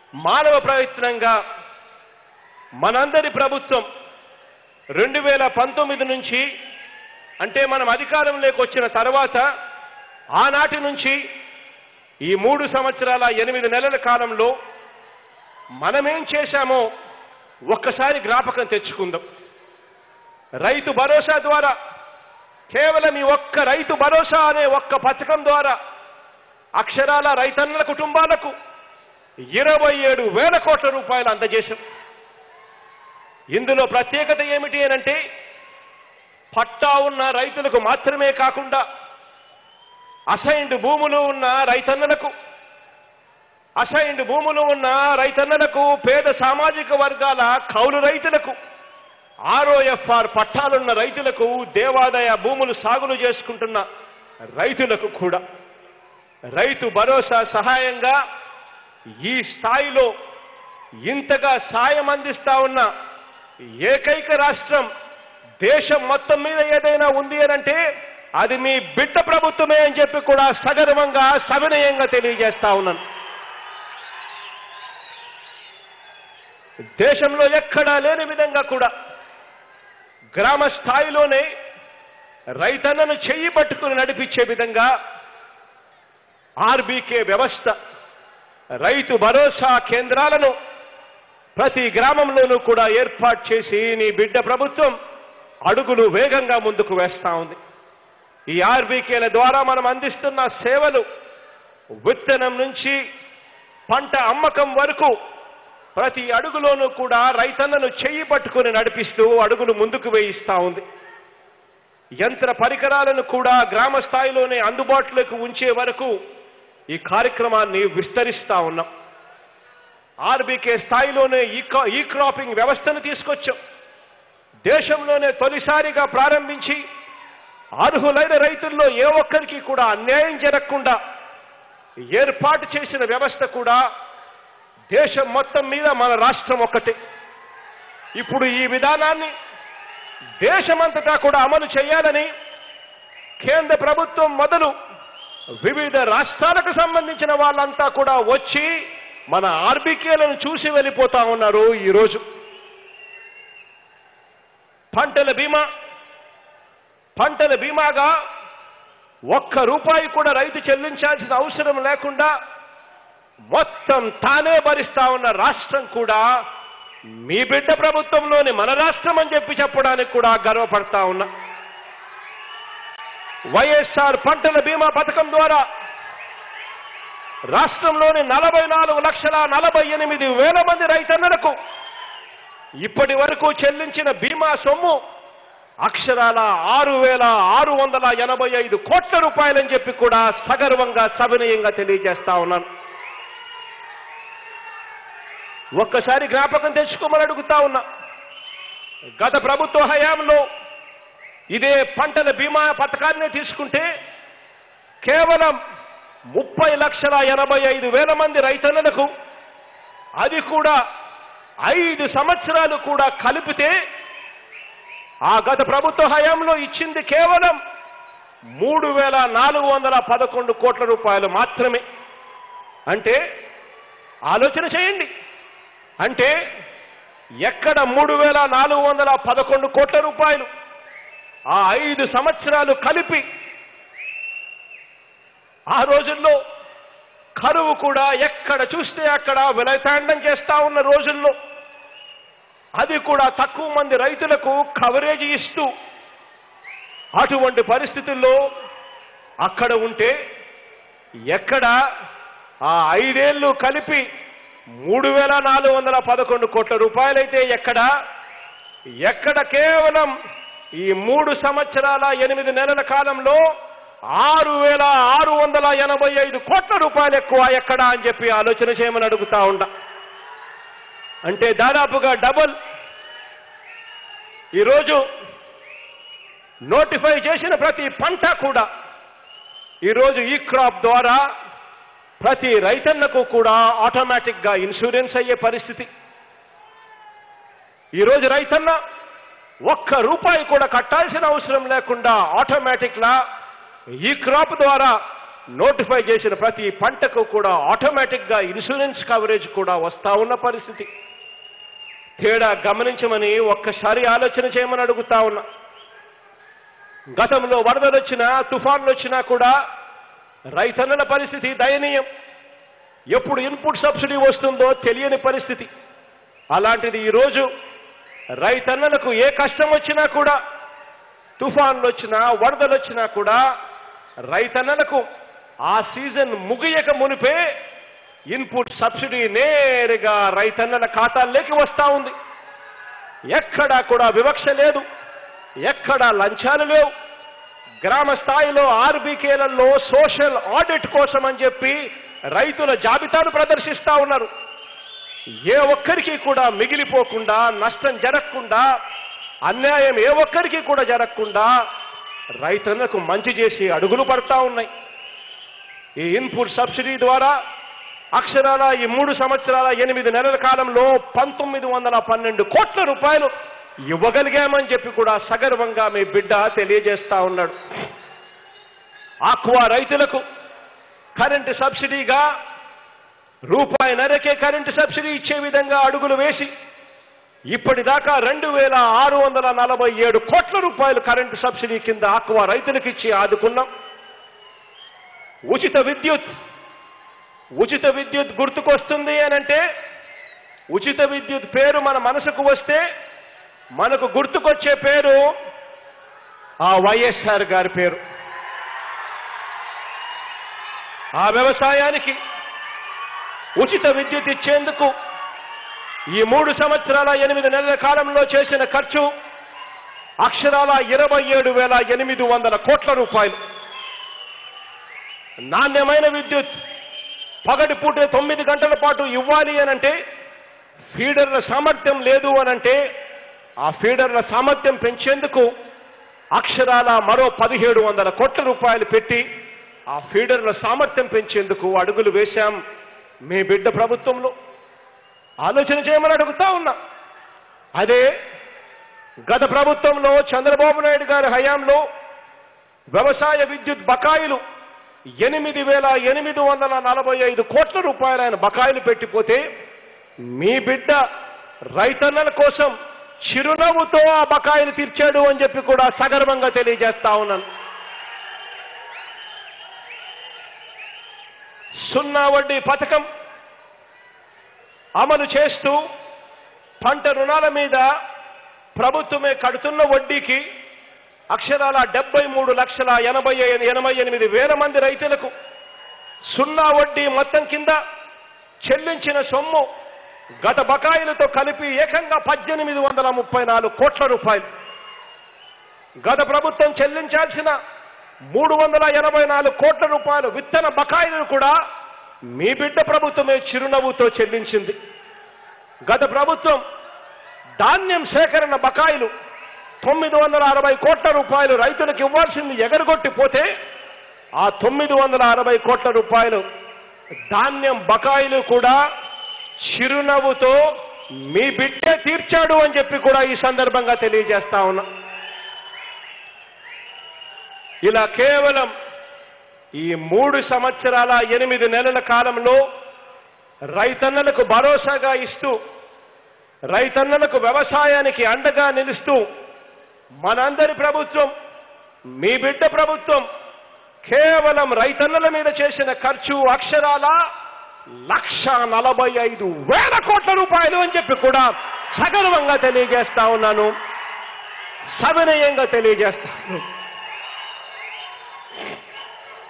మానవ ప్రయత్నంగా మనందరి ప్రభుత్వం రెండు వేల పంతొమ్మిది నుంచి అంటే మనం అధికారంలోకి వచ్చిన తర్వాత ఆనాటి నుంచి ఈ మూడు సంవత్సరాల ఎనిమిది నెలల కాలంలో మనమేం చేశామో ఒక్కసారి జ్ఞాపకం తెచ్చుకుందాం రైతు భరోసా ద్వారా కేవలం ఈ ఒక్క రైతు భరోసా అనే ఒక్క పథకం ద్వారా అక్షరాల రైతన్నల కుటుంబాలకు ఇరవై ఏడు వేల కోట్ల రూపాయలు అందజేశాం ఇందులో ప్రత్యేకత ఏమిటి అనంటే పట్టా ఉన్న రైతులకు మాత్రమే కాకుండా అసైన్డ్ భూములు ఉన్న రైతన్నలకు అసైన్డ్ భూములు ఉన్న రైతన్నలకు పేద సామాజిక వర్గాల కౌలు రైతులకు ఆర్ఓఎఫ్ఆర్ పట్టాలున్న రైతులకు దేవాదాయ భూములు సాగులు చేసుకుంటున్న రైతులకు కూడా రైతు భరోసా సహాయంగా ఈ స్థాయిలో ఇంతగా సాయం అందిస్తా ఉన్న ఏకైక రాష్ట్రం దేశం మొత్తం మీద ఏదైనా ఉంది అనంటే అది మీ బిడ్డ ప్రభుత్వమే అని చెప్పి కూడా సగర్వంగా సవినయంగా తెలియజేస్తా ఉన్నాను దేశంలో ఎక్కడా లేని విధంగా కూడా గ్రామ స్థాయిలోనే రైతన్నను చెయ్యి పట్టుకుని నడిపించే విధంగా ఆర్బీకే వ్యవస్థ రైతు భరోసా కేంద్రాలను ప్రతి గ్రామంలోనూ కూడా ఏర్పాటు చేసి నీ బిడ్డ ప్రభుత్వం అడుగులు వేగంగా ముందుకు వేస్తా ఉంది ఈ ఆర్బీకేల ద్వారా మనం అందిస్తున్న సేవలు విత్తనం నుంచి పంట అమ్మకం వరకు ప్రతి అడుగులోనూ కూడా రైతన్నను చెయ్యి పట్టుకుని నడిపిస్తూ అడుగులు ముందుకు వేయిస్తా ఉంది యంత్ర పరికరాలను కూడా గ్రామ స్థాయిలోనే అందుబాటులోకి ఉంచే వరకు ఈ కార్యక్రమాన్ని విస్తరిస్తా ఉన్నాం ఆర్బీకే స్థాయిలోనే ఈ క్రా- ఈ క్రాపింగ్ వ్యవస్థను తీసుకొచ్చాం దేశంలోనే తొలిసారిగా ప్రారంభించి అర్హులైన రైతుల్లో ఏ ఒక్కరికి కూడా అన్యాయం జరగకుండా ఏర్పాటు చేసిన వ్యవస్థ కూడా దేశం మొత్తం మీద మన రాష్ట్రం ఒక్కటే ఇప్పుడు ఈ విధానాన్ని దేశమంతటా కూడా అమలు చేయాలని కేంద్ర ప్రభుత్వం మొదలు వివిధ రాష్ట్రాలకు సంబంధించిన వాళ్ళంతా కూడా వచ్చి మన ఆర్బికేలను చూసి వెళ్ళిపోతా ఉన్నారు ఈరోజు పంటల బీమా పంటల బీమాగా ఒక్క రూపాయి కూడా రైతు చెల్లించాల్సిన అవసరం లేకుండా మొత్తం తానే భరిస్తా ఉన్న రాష్ట్రం కూడా మీ బిడ్డ ప్రభుత్వంలోని మన రాష్ట్రం అని చెప్పి చెప్పడానికి కూడా గర్వపడతా ఉన్నా వైఎస్ఆర్ పంటల బీమా పథకం ద్వారా రాష్ట్రంలోని నలభై నాలుగు లక్షల నలభై ఎనిమిది వేల మంది రైతన్నలకు ఇప్పటి వరకు చెల్లించిన బీమా సొమ్ము అక్షరాల ఆరు వేల ఆరు వందల ఎనభై ఐదు కోట్ల రూపాయలని చెప్పి కూడా సగర్వంగా సవినయంగా తెలియజేస్తా ఉన్నాను ఒక్కసారి జ్ఞాపకం తెచ్చుకోమని అడుగుతా ఉన్నా గత ప్రభుత్వ హయాంలో ఇదే పంటల బీమా పథకాన్ని తీసుకుంటే కేవలం ముప్పై లక్షల ఎనభై ఐదు వేల మంది రైతన్నలకు అది కూడా ఐదు సంవత్సరాలు కూడా కలిపితే ఆ గత ప్రభుత్వ హయాంలో ఇచ్చింది కేవలం మూడు వేల నాలుగు వందల పదకొండు కోట్ల రూపాయలు మాత్రమే అంటే ఆలోచన చేయండి అంటే ఎక్కడ మూడు వేల నాలుగు వందల పదకొండు కోట్ల రూపాయలు ఆ ఐదు సంవత్సరాలు కలిపి ఆ రోజుల్లో కరువు కూడా ఎక్కడ చూస్తే అక్కడ విలతాండం చేస్తా ఉన్న రోజుల్లో అది కూడా తక్కువ మంది రైతులకు కవరేజ్ ఇస్తూ అటువంటి పరిస్థితుల్లో అక్కడ ఉంటే ఎక్కడ ఆ ఐదేళ్లు కలిపి మూడు వేల నాలుగు వందల పదకొండు కోట్ల రూపాయలైతే ఎక్కడ ఎక్కడ కేవలం ఈ మూడు సంవత్సరాల ఎనిమిది నెలల కాలంలో ఆరు వేల ఆరు వందల ఎనభై ఐదు కోట్ల రూపాయలు ఎక్కువ ఎక్కడ అని చెప్పి ఆలోచన చేయమని అడుగుతా ఉండ అంటే దాదాపుగా డబుల్ ఈరోజు నోటిఫై చేసిన ప్రతి పంట కూడా ఈరోజు ఈ క్రాప్ ద్వారా ప్రతి రైతన్నకు కూడా ఆటోమేటిక్ గా ఇన్సూరెన్స్ అయ్యే పరిస్థితి ఈరోజు రైతన్న ఒక్క రూపాయి కూడా కట్టాల్సిన అవసరం లేకుండా ఆటోమేటిక్ లా ఈ క్రాప్ ద్వారా నోటిఫై చేసిన ప్రతి పంటకు కూడా ఆటోమేటిక్గా ఇన్సూరెన్స్ కవరేజ్ కూడా వస్తా ఉన్న పరిస్థితి తేడా గమనించమని ఒక్కసారి ఆలోచన చేయమని అడుగుతా ఉన్నా గతంలో వరదలు వచ్చినా తుఫాన్లు వచ్చినా కూడా రైతన్నల పరిస్థితి దయనీయం ఎప్పుడు ఇన్పుట్ సబ్సిడీ వస్తుందో తెలియని పరిస్థితి అలాంటిది ఈరోజు రైతన్నలకు ఏ కష్టం వచ్చినా కూడా తుఫాన్లు వచ్చినా వరదలు వచ్చినా కూడా రైతన్నలకు ఆ సీజన్ ముగియక మునిపే ఇన్పుట్ సబ్సిడీ నేరుగా రైతన్నల ఖాతాల్లోకి వస్తా ఉంది ఎక్కడా కూడా వివక్ష లేదు ఎక్కడా లంచాలు లేవు గ్రామ స్థాయిలో ఆర్బీకేలలో సోషల్ ఆడిట్ కోసం అని చెప్పి రైతుల జాబితాను ప్రదర్శిస్తా ఉన్నారు ఏ ఒక్కరికి కూడా మిగిలిపోకుండా నష్టం జరగకుండా అన్యాయం ఏ ఒక్కరికి కూడా జరగకుండా రైతన్నలకు మంచి చేసి అడుగులు పడతా ఉన్నాయి ఈ ఇన్పుట్ సబ్సిడీ ద్వారా అక్షరాల ఈ మూడు సంవత్సరాల ఎనిమిది నెలల కాలంలో పంతొమ్మిది వందల పన్నెండు కోట్ల రూపాయలు ఇవ్వగలిగామని చెప్పి కూడా సగర్వంగా మీ బిడ్డ తెలియజేస్తా ఉన్నాడు ఆక్వా రైతులకు కరెంటు సబ్సిడీగా రూపాయి నరకే కరెంటు సబ్సిడీ ఇచ్చే విధంగా అడుగులు వేసి ఇప్పటిదాకా రెండు వేల ఆరు వందల నలభై ఏడు కోట్ల రూపాయలు కరెంటు సబ్సిడీ కింద ఆక్వా రైతులకు ఇచ్చి ఆదుకున్నాం ఉచిత విద్యుత్ ఉచిత విద్యుత్ గుర్తుకొస్తుంది అనంటే ఉచిత విద్యుత్ పేరు మన మనసుకు వస్తే మనకు గుర్తుకొచ్చే పేరు ఆ వైఎస్ఆర్ గారి పేరు ఆ వ్యవసాయానికి ఉచిత విద్యుత్ ఇచ్చేందుకు ఈ మూడు సంవత్సరాల ఎనిమిది నెలల కాలంలో చేసిన ఖర్చు అక్షరాల ఇరవై ఏడు వేల ఎనిమిది వందల కోట్ల రూపాయలు నాణ్యమైన విద్యుత్ పగటి పూట తొమ్మిది గంటల పాటు ఇవ్వాలి అనంటే ఫీడర్ల సామర్థ్యం లేదు అనంటే ఆ ఫీడర్ల సామర్థ్యం పెంచేందుకు అక్షరాల మరో పదిహేడు వందల కోట్ల రూపాయలు పెట్టి ఆ ఫీడర్ల సామర్థ్యం పెంచేందుకు అడుగులు వేశాం మీ బిడ్డ ప్రభుత్వంలో ఆలోచన చేయమని అడుగుతా ఉన్నా అదే గత ప్రభుత్వంలో చంద్రబాబు నాయుడు గారి హయాంలో వ్యవసాయ విద్యుత్ బకాయిలు ఎనిమిది వేల ఎనిమిది వందల నలభై ఐదు కోట్ల రూపాయలు ఆయన బకాయిలు పెట్టిపోతే మీ బిడ్డ రైతన్నల కోసం చిరునవ్వుతో ఆ బకాయిలు తీర్చాడు అని చెప్పి కూడా సగర్వంగా తెలియజేస్తా ఉన్నాను సున్నా వడ్డీ పథకం అమలు చేస్తూ పంట రుణాల మీద ప్రభుత్వమే కడుతున్న వడ్డీకి అక్షరాల డెబ్బై మూడు లక్షల ఎనభై ఎనభై ఎనిమిది వేల మంది రైతులకు సున్నా వడ్డీ మొత్తం కింద చెల్లించిన సొమ్ము గత బకాయిలతో కలిపి ఏకంగా పద్దెనిమిది వందల ముప్పై నాలుగు కోట్ల రూపాయలు గత ప్రభుత్వం చెల్లించాల్సిన మూడు వందల ఎనభై నాలుగు కోట్ల రూపాయలు విత్తన బకాయిలను కూడా మీ బిడ్డ ప్రభుత్వమే చిరునవ్వుతో చెల్లించింది గత ప్రభుత్వం ధాన్యం సేకరణ బకాయిలు తొమ్మిది వందల అరవై కోట్ల రూపాయలు రైతులకు ఇవ్వాల్సింది ఎగరగొట్టిపోతే ఆ తొమ్మిది వందల అరవై కోట్ల రూపాయలు ధాన్యం బకాయిలు కూడా చిరునవ్వుతో మీ బిడ్డే తీర్చాడు అని చెప్పి కూడా ఈ సందర్భంగా తెలియజేస్తా ఉన్నా ఇలా కేవలం ఈ మూడు సంవత్సరాల ఎనిమిది నెలల కాలంలో రైతన్నలకు భరోసాగా ఇస్తూ రైతన్నలకు వ్యవసాయానికి అండగా నిలుస్తూ మనందరి ప్రభుత్వం మీ బిడ్డ ప్రభుత్వం కేవలం రైతన్నల మీద చేసిన ఖర్చు అక్షరాల లక్ష నలభై ఐదు వేల కోట్ల రూపాయలు అని చెప్పి కూడా సగర్వంగా తెలియజేస్తా ఉన్నాను సవినయంగా తెలియజేస్తాను